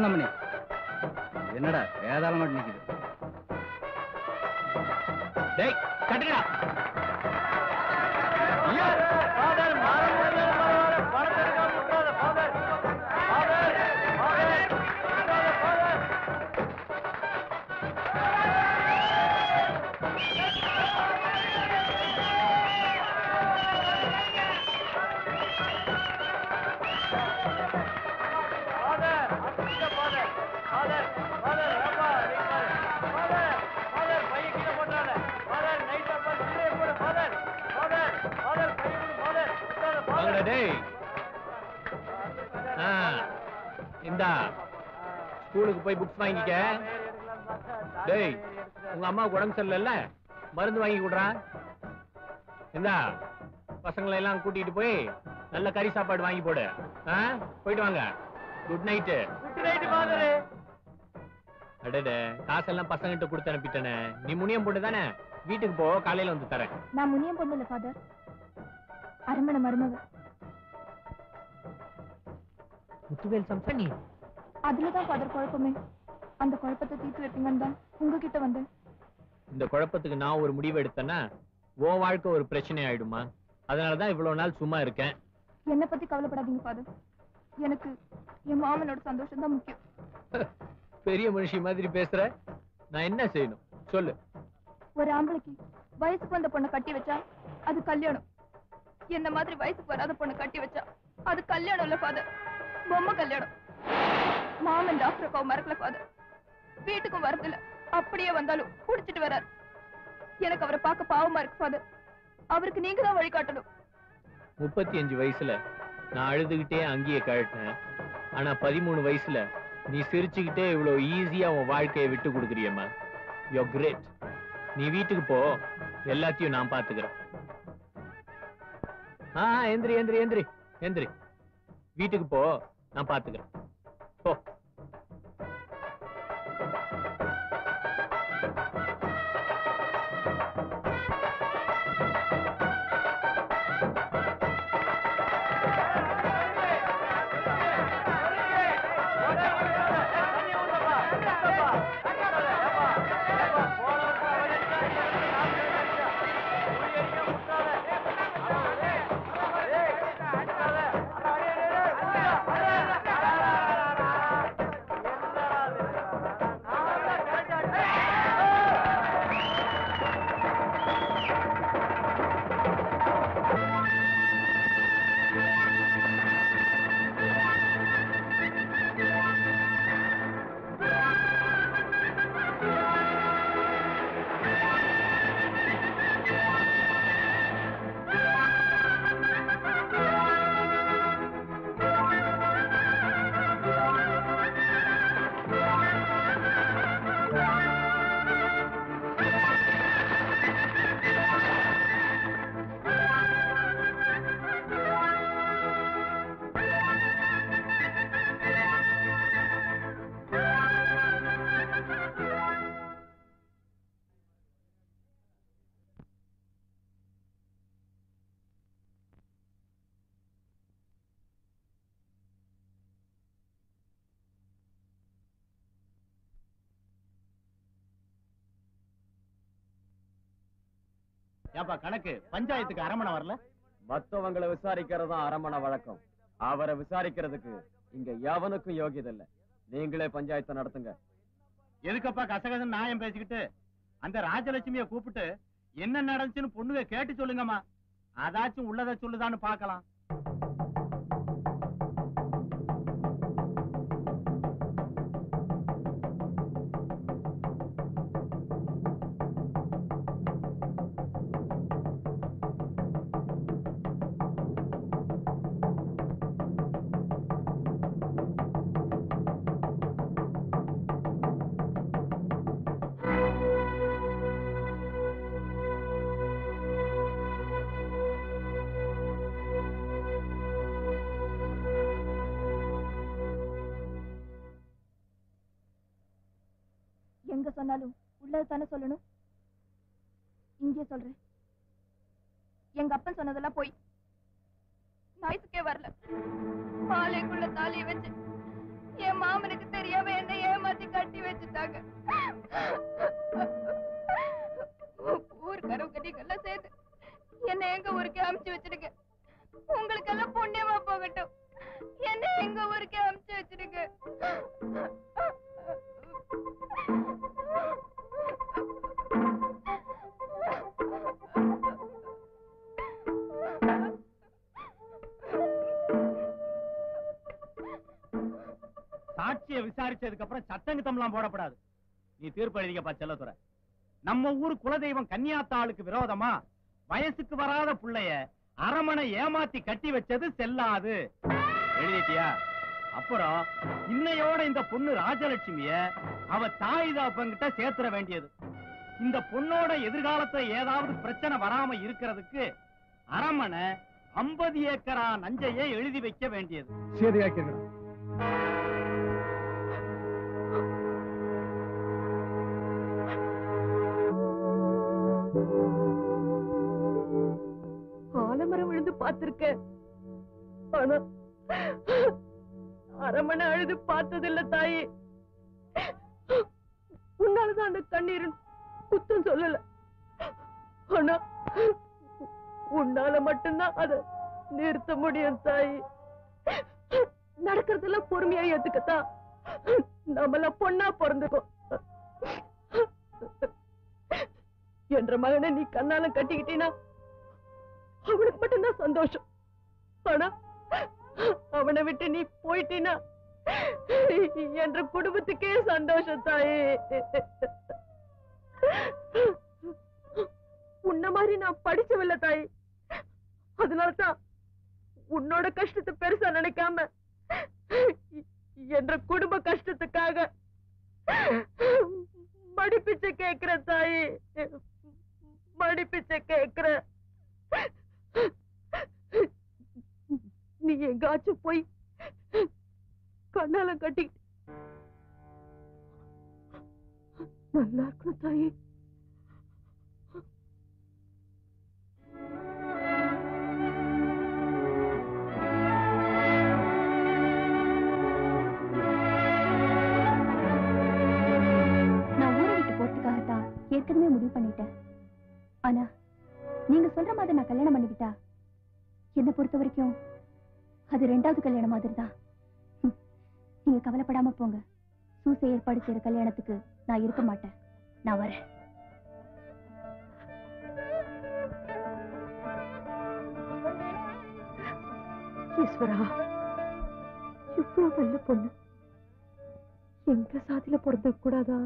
Company என்னடா வேதாளம் மட்டும் நிக்குது டேய் கட்டுடா வாங்கடா டேய் ஆ இந்தா ஸ்கூலுக்கு போய் புக்ஸ் வாங்கிக்க டேய் உங்க அம்மாவுக்கு உடம்பு சரியில்லைல்ல மருந்து வாங்கி கொடுறா இந்தா பசங்களை எல்லாம் கூட்டிட்டு போய் நல்ல கறி சாப்பாடு வாங்கி போடு ஆ போயிட்டு வாங்க குட் நைட்டு அடடே காசெல்லாம் பசங்கிட்ட கொடுத்து அனுப்பிட்டேனே நீ முனியம் போட்டு தானே வீட்டுக்கு போ காலையில வந்து தரேன் நான் முனியம் பொண்ணு இல்ல ஃபாதர் அரண்மனை மருமக முத்துவேல் சம்சா நீ அதுலதான் ஃபாதர் குழப்பமே அந்த குழப்பத்தை தீர்த்து வைப்பீங்கன்னு தான் உங்ககிட்ட வந்தேன் இந்த குழப்பத்துக்கு நான் ஒரு முடிவு எடுத்தேன்னா உன் வாழ்க்கை ஒரு பிரச்சனை ஆயிடுமா அதனாலதான் இவ்வளவு நாள் சும்மா இருக்கேன் என்னை பத்தி கவலைப்படாதீங்க ஃபாதர் எனக்கு என் மாமனோட சந்தோஷம் தான் முக்கியம் பெரிய மனுஷி மாதிரி பேசுற நான் என்ன செய்யணும் சொல்லு ஒரு ஆம்பளைக்கு வயசுக்கு வந்த பொண்ணை கட்டி வச்சா அது கல்யாணம் என்ன மாதிரி வயசுக்கு வராத பொண்ணை கட்டி வச்சா அது கல்யாணம் இல்ல ஃபாதர் பொம்மை கல்யாணம் மாமன் டாக்டர் அக்காவை மறக்கல ஃபாதர் வீட்டுக்கும் வரதில்ல அப்படியே வந்தாலும் குடிச்சிட்டு வரார் எனக்கு அவரை பார்க்க பாவமா இருக்கு ஃபாதர் அவருக்கு நீங்க தான் வழிகாட்டணும் முப்பத்தி அஞ்சு வயசுல நான் அழுதுகிட்டே அங்கேயே கழட்டினேன் ஆனா பதிமூணு வயசுல நீ சிரிச்சுக்கிட்டே இவ்வளவு ஈஸியா உன் வாழ்க்கையை விட்டு கொடுக்குறியம்மா யோ கிரேட் நீ வீட்டுக்கு போ எல்லாத்தையும் நான் பாத்துக்கிறேன் ஆ ஆ, எந்திரி எந்திரி எந்திரி எந்திரி வீட்டுக்கு போ நான் பாத்துக்கிறேன் போ ஏப்பா கணக்கு பஞ்சாயத்துக்கு அரமணை வரல மத்தவங்களை விசாரிக்கிறது தான் அரமணை வழக்கம் அவரை விசாரிக்கிறதுக்கு இங்க எவனுக்கும் யோகியதை இல்ல நீங்களே பஞ்சாயத்தை நடத்துங்க எதுக்கப்பா கசகசன் நியாயம் பேசிக்கிட்டு அந்த ராஜலட்சுமிய கூப்பிட்டு என்ன நடந்துச்சுன்னு பொண்ணுங்க கேட்டு சொல்லுங்கம்மா அதாச்சும் உள்ளதை சொல்லுதான்னு பார்க்கலாம் எங்க சொன்னாலும் உள்ளது தானே சொல்லணும் இங்கே சொல்றேன் எங்க அப்பன் சொன்னதெல்லாம் போய் வயசுக்கே வரல மாலைக்குள்ள தாலியை வச்சு என் மாமனுக்கு தெரியாம என்ன ஏமாத்தி கட்டி வச்சுட்டாங்க ஊருக்காரவங்க நீங்கெல்லாம் சேர்த்து என்ன எங்க ஊருக்கே அமுச்சு வச்சிடுங்க உங்களுக்கெல்லாம் புண்ணியமா போகட்டும் என்ன எங்க ஊருக்கே அமுச்சு வச்சிடுங்க சாட்சியை விசாரிச்சதுக்கு அப்புறம் சட்டங்கிட்டம்லாம் போடப்படாது நீ தீர்ப்பு எழுதிக்கப்பா செல்லத்துறை நம்ம ஊர் குலதெய்வம் கன்னியாத்தாளுக்கு விரோதமா வயசுக்கு வராத புள்ளைய அரமனை ஏமாத்தி கட்டி வச்சது செல்லாது எழுதிட்டியா அப்புறம் இன்னையோட இந்த பொண்ணு ராஜலட்சுமிய அவ தாய் தாப்பங்கிட்ட சேர்த்துற வேண்டியது இந்த பொண்ணோட எதிர்காலத்துல ஏதாவது பிரச்சனை வராம இருக்கிறதுக்கு அரமனை 50 ஏக்கரா நஞ்சையே எழுதி வைக்க வேண்டியது சரியாக்கிறேன் ஆலமரம் விழுந்து பார்த்திருக்கேன் ஆனா அரமனை அழுது பார்த்ததில்ல தாயி உன்னாலதான் அந்த கண்ணீர் குத்தம் சொல்லல ஆனா உன்னால மட்டும்தான் அத நிறுத்த முடியும் தாயி நடக்கிறதெல்லாம் பொறுமையா ஏத்துக்கத்தான் நம்மள பொண்ணா பிறந்துக்கும் என்ற மகனை நீ கண்ணால கட்டிக்கிட்டீனா அவனுக்கு மட்டும்தான் சந்தோஷம் ஆனா அவனை விட்டு நீ போயிட்டீனா என்ற குடும்பத்துக்கே சந்தோஷம் தாயே உன்ன மாதிரி நான் படிச்சவில்ல தாய் அதனாலதான் உன்னோட கஷ்டத்தை பெருசா நினைக்காம என்ற குடும்ப கஷ்டத்துக்காக மடிப்பிச்சை கேக்குற தாயே மடிப்பிச்சை கேக்குற நீ எங்காச்சும் போய் கண்ணால கட்டி நல்லா இருக்கணும் தாயே நான் ஊரை விட்டு போறதுக்காகத்தான் ஏற்கனவே முடிவு பண்ணிட்டேன் ஆனா நீங்க சொல்ற மாதிரி நான் கல்யாணம் பண்ணிக்கிட்டா என்னை பொறுத்த வரைக்கும் அது ரெண்டாவது கல்யாணம் மாதிரி தான் நீங்க கவலைப்படாம போங்க சூசை ஏற்பாடு செய்யற கல்யாணத்துக்கு நான் இருக்க மாட்டேன் நான் வரேன் ஈஸ்வரா இவ்வளவு நல்ல பொண்ணு எங்க சாதியில பிறந்த கூடாதா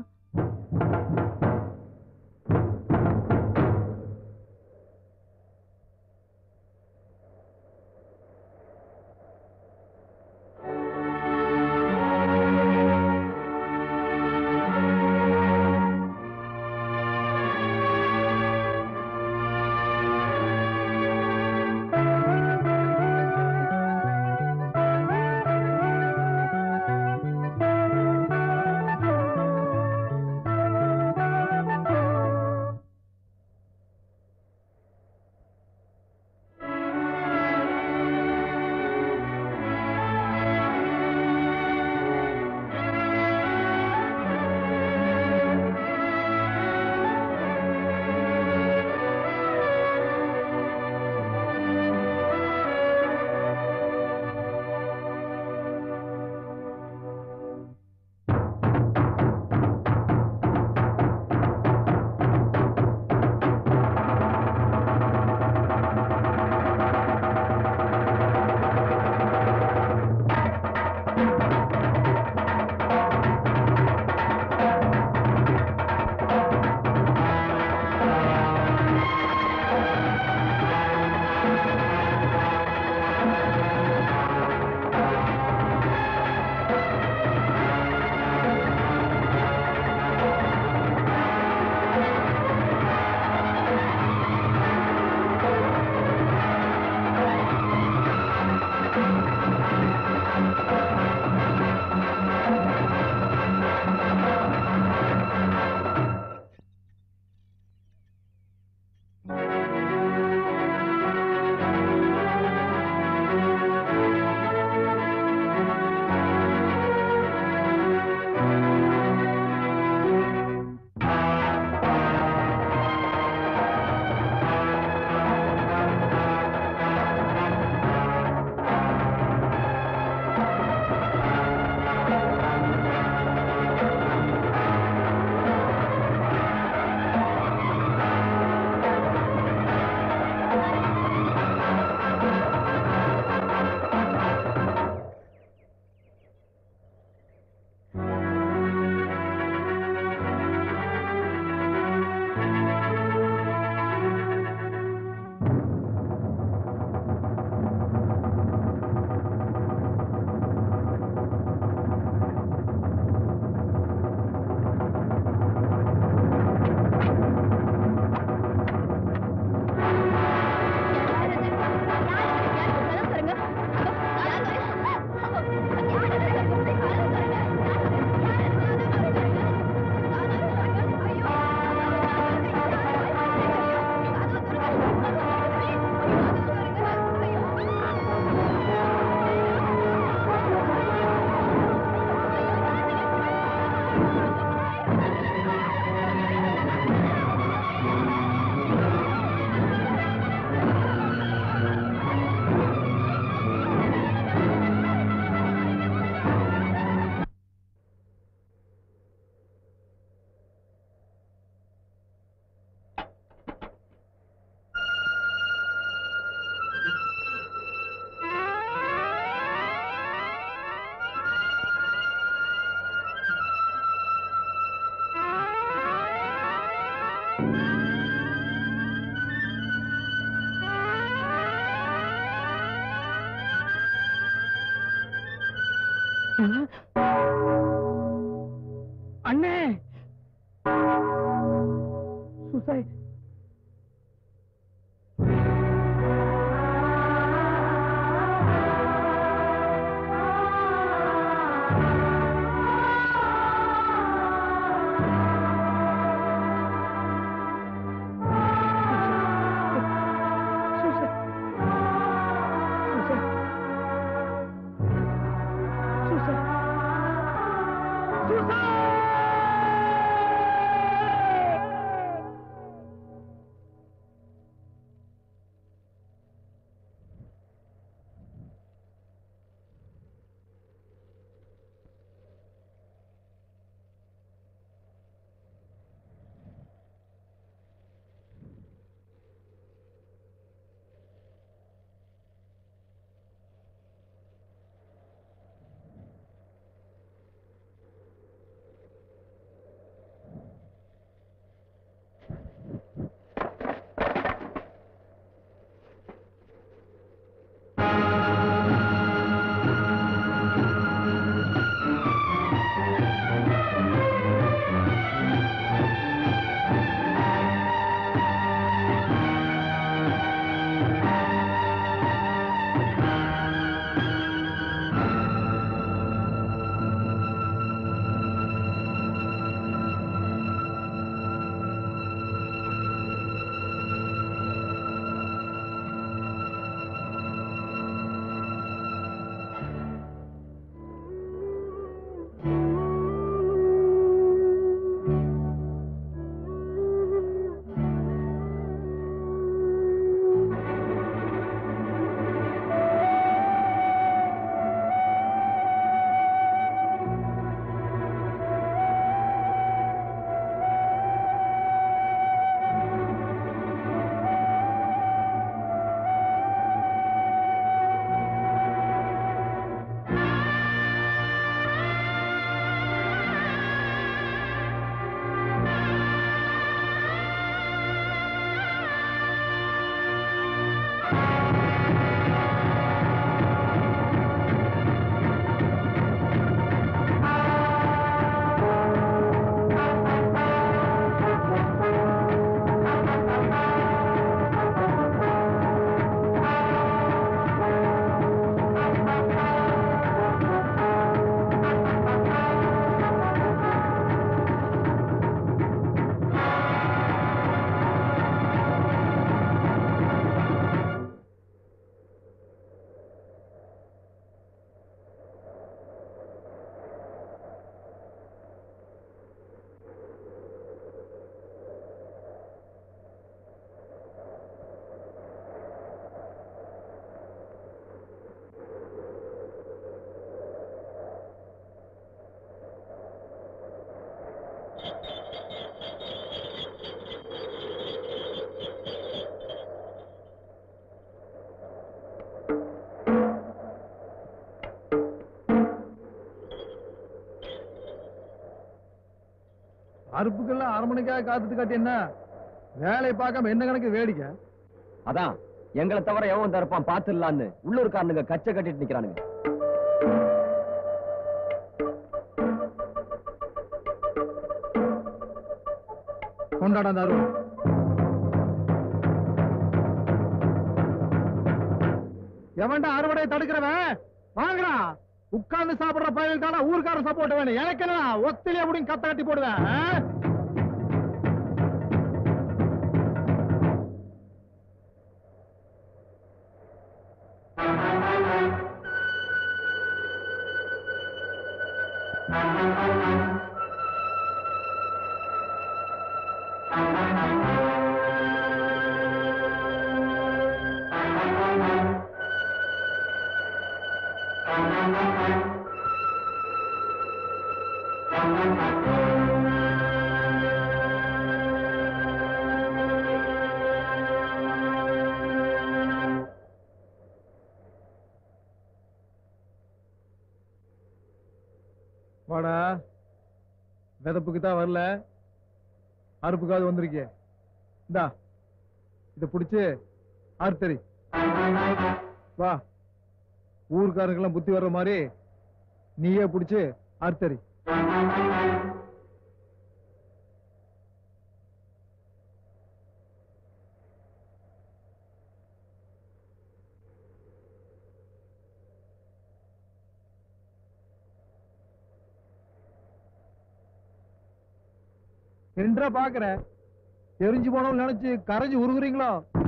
அண்ணே சூசைட் அறுப்புக்கெல்லாம் அரை மணிக்காக காத்துட்டு காட்டி என்ன வேலையை பார்க்காம என்ன கணக்கு வேடிக்கை அதான் எங்களை தவிர எவன் தரப்பான் பாத்துடலான்னு உள்ளூர்காரனுங்க கச்சை கட்டிட்டு நிக்கிறானுங்க கொண்டாடா அந்த அருவம் எவன்டா அறுவடை தடுக்கிறவன் வாங்கடா உட்கார்ந்து சாப்பிடுற பயிலுக்கு தானே ஊருக்காரன் சப்போர்ட் வேணும் எனக்கு என்ன ஒத்திலே அப்படின்னு கத்த கட்டி போடுவேன் ஆ? வாடா விதப்புக்கு தான் வரல அறுப்புக்காவது வந்திருக்கே இந்தா இத புடிச்சு அறுத்தறி வா ஊர்க்காரங்கெல்லாம் புத்தி வர்ற மாதிரி நீயே புடிச்சு அறுத்தறி என்றா பாக்குற தெரிஞ்சு போனோம் நினைச்சு கரைஞ்சு உருகுறீங்களோ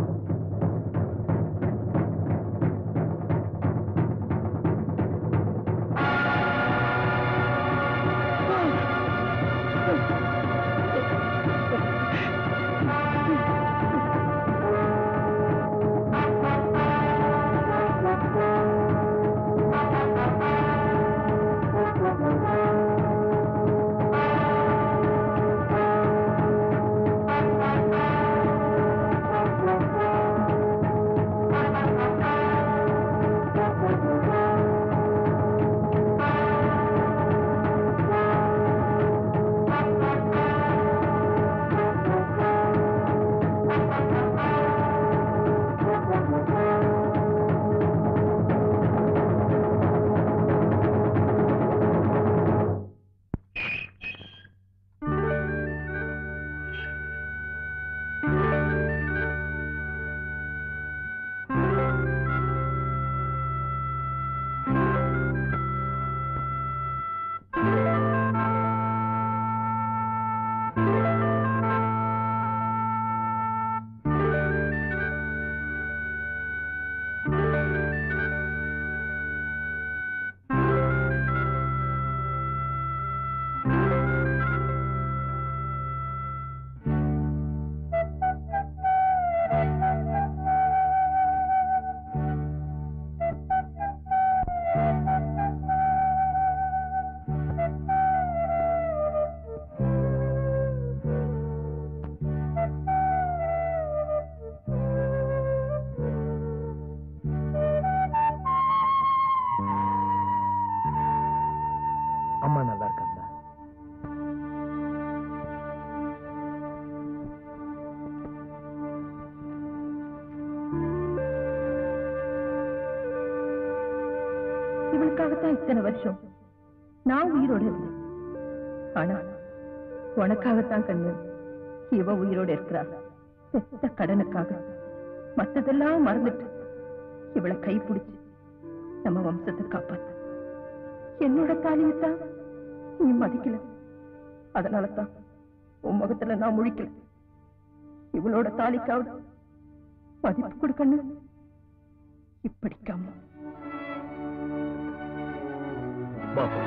அம்மா நல்லா இருக்காங்களா இவளுக்காகத்தான் இத்தனை வருஷம் நான் உயிரோட இருந்தேன் ஆனா உனக்காகத்தான் கண்ணு இவ உயிரோட இருக்கிறா செத்த கடனுக்காக மத்ததெல்லாம் மறந்துட்டு இவளை கைப்பிடிச்சு நம்ம வம்சத்தை காப்பாத்த என்னோட தாலியத்தான் நீ மதிக்கல அதனாலதான் உன் முகத்துல நான் முழிக்கல இவளோட தாலிக்காவது மதிப்பு கொடுக்கணும் இப்படிக்காம பாப்பா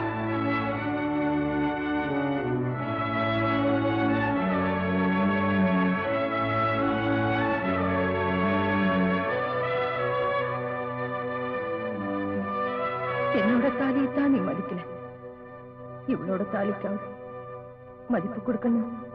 என்னோட தாலியை தான் நீ மதிக்கல இவளோட தாலிக்காவது மதிப்பு கொடுக்கணும்